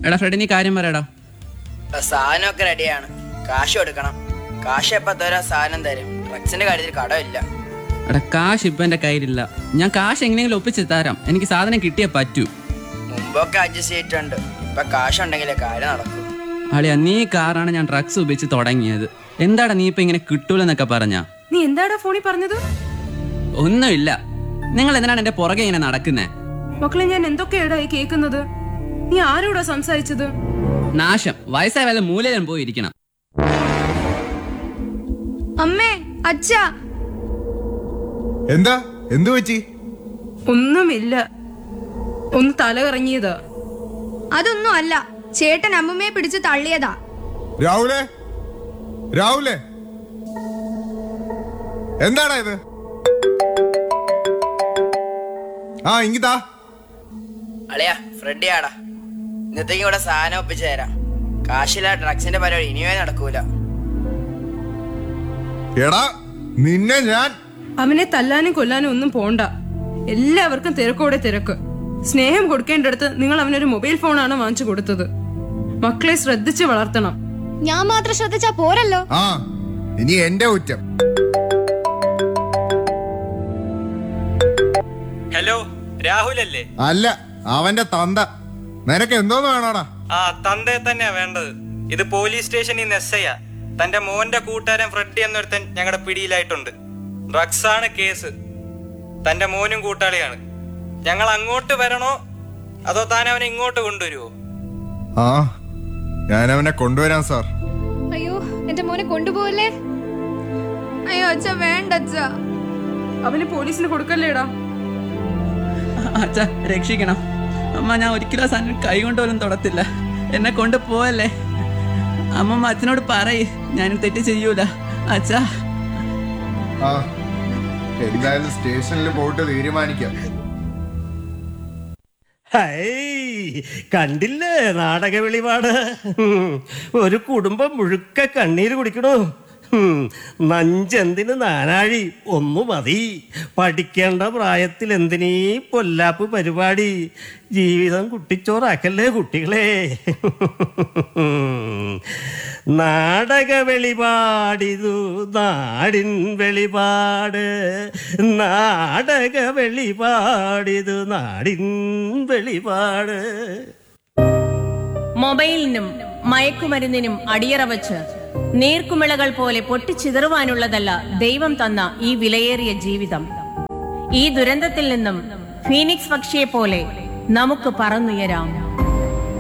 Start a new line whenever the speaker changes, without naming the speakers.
എടാ ഫ്രെഡി നീ കാര്യം പറയടാ
സാധനമൊക്കെ റെഡിയാണ് കാശ് കൊടുക്കണം കാശ് എപ്പോ തരാ സാധനം തരും ഡ്രഗ്സിന്റെ കാര്യത്തിൽ കടമില്ല
എടാ കാശ് ഇപ്പൊ എന്റെ കയ്യിലില്ല ഞാൻ കാശ് എങ്ങനെയെങ്കിലും ഒപ്പിച്ച് തരാം എനിക്ക് സാധനം കിട്ടിയേ പറ്റൂ
മുമ്പൊക്കെ അഡ്ജസ്റ്റ് ചെയ്തിട്ടുണ്ട് ഇപ്പൊ കാശ് ഉണ്ടെങ്കിലേ കാര്യം നടക്കൂ
അളിയ നീ കാറാണ് ഞാൻ ഡ്രഗ്സ് ഉപയോഗിച്ച് തുടങ്ങിയത് എന്താടാ നീ ഇപ്പൊ ഇങ്ങനെ കിട്ടൂലെന്നൊക്കെ പറഞ്ഞ
നീ എന്താടാ ഫോണിൽ പറഞ്ഞത്
ഒന്നുമില്ല നിങ്ങൾ എന്തിനാണ് എന്റെ പുറകെ ഇങ്ങനെ നടക്കുന്നേ
മക്കളെ ഞാൻ എന്തൊക്കെയാടാ ഈ കേൾക്കുന്നത് നീ ആരോടാ സംസാരിച്ചത്
നാശം വയസ്സായ വല്ല മൂലയിലും പോയി ഇരിക്കണം
അമ്മേ അച്ഛാ
എന്താ എന്തു പറ്റി
ഒന്നുമില്ല ഒന്ന് തല കറങ്ങിയതാ
അതൊന്നും അല്ല ചേട്ടൻ അമ്മമ്മയെ പിടിച്ച് തള്ളിയതാ
രാഹുലേ രാഹുലേ എന്താടാ ഇത് ആ ഇങ്ങിതാ
അളിയാ ഫ്രെഡി ആടാ ഇന്നത്തേക്ക് ഇവിടെ സാധനം ഒപ്പിച്ചു തരാം കാശില്ല ഡ്രഗ്സിന്റെ പരിപാടി ഇനിയേ നടക്കൂല
എടാ നിന്നെ ഞാൻ
അവനെ തല്ലാനും കൊല്ലാനും ഒന്നും പോണ്ട എല്ലാവർക്കും തിരക്കോടെ തിരക്ക് സ്നേഹം കൊടുക്കേണ്ടടുത്ത് നിങ്ങൾ അവനൊരു മൊബൈൽ ഫോണാണ് വാങ്ങിച്ചു കൊടുത്തത് മക്കളെ ശ്രദ്ധിച്ച് വളർത്തണം
ഞാൻ മാത്രം ശ്രദ്ധിച്ചാ പോരല്ലോ
ആ ഇനി എന്റെ കുറ്റം
ഹലോ രാഹുലല്ലേ
അല്ല അവന്റെ തന്ത നിനക്ക് എന്തോന്ന് വേണോടാ
ആ തന്തയെ തന്നെയാ വേണ്ടത് ഇത് പോലീസ് സ്റ്റേഷനിൽ നിന്ന് എസ് ഐയാ തന്റെ മോന്റെ കൂട്ടുകാരൻ ഫ്രെഡി എന്നൊരുത്തൻ ഞങ്ങളുടെ പിടിയിലായിട്ടുണ്ട് ഡ്രഗ്സ് ആണ് കേസ് തന്റെ മോനും കൂട്ടാളിയാണ് ഞങ്ങൾ അങ്ങോട്ട് വരണോ അതോ താൻ അവനെ ഇങ്ങോട്ട് കൊണ്ടുവരുമോ
ആ ഞാൻ അവനെ കൊണ്ടുവരാം സാർ
അയ്യോ എന്റെ മോനെ കൊണ്ടുപോകല്ലേ അയ്യോ അച്ഛ വേണ്ട അച്ഛ
അവന് പോലീസിന് കൊടുക്കല്ലേടാ
അച്ഛ രക്ഷിക്കണം അമ്മ ഞാൻ ഒരിക്കലും ആ സാധനം കൈ കൊണ്ട് പോലും തൊടത്തില്ല എന്നെ കൊണ്ട് പോവല്ലേ അമ്മമ്മ അച്ഛനോട് പറയ് ഞാൻ തെറ്റ് ചെയ്യൂല അച്ഛാ
ആ എന്തായാലും സ്റ്റേഷനിൽ പോയിട്ട് തീരുമാനിക്കാം
ഹൈ കണ്ടില്ലേ നാടക വെളിപാട് ഉം. ഒരു കുടുംബം മുഴുക്ക കണ്ണീര് കുടിക്കണു ഉം. നഞ്ചെന്തിന് നാനാഴി ഒന്നു മതി പഠിക്കേണ്ട പ്രായത്തിൽ എന്തിനീ പൊല്ലാപ്പ് പരിപാടി ജീവിതം കുട്ടിച്ചോറാക്കല്ലേ കുട്ടികളെ നാടക വെളിപാടിതു നാടിൻ വെളിപാട് നാടക വെളിപാടിതു നാടിൻ വെളിപാട്
മൊബൈലിനും മയക്കുമരുന്നിനും അടിയറ വച്ച് നീർക്കുമിളകൾ പോലെ പൊട്ടിച്ചിതറുവാനുള്ളതല്ല ദൈവം തന്ന ഈ വിലയേറിയ ജീവിതം ഈ ദുരന്തത്തിൽ നിന്നും ഫീനിക്സ് പക്ഷിയെ പോലെ നമുക്ക് പറന്നുയരാം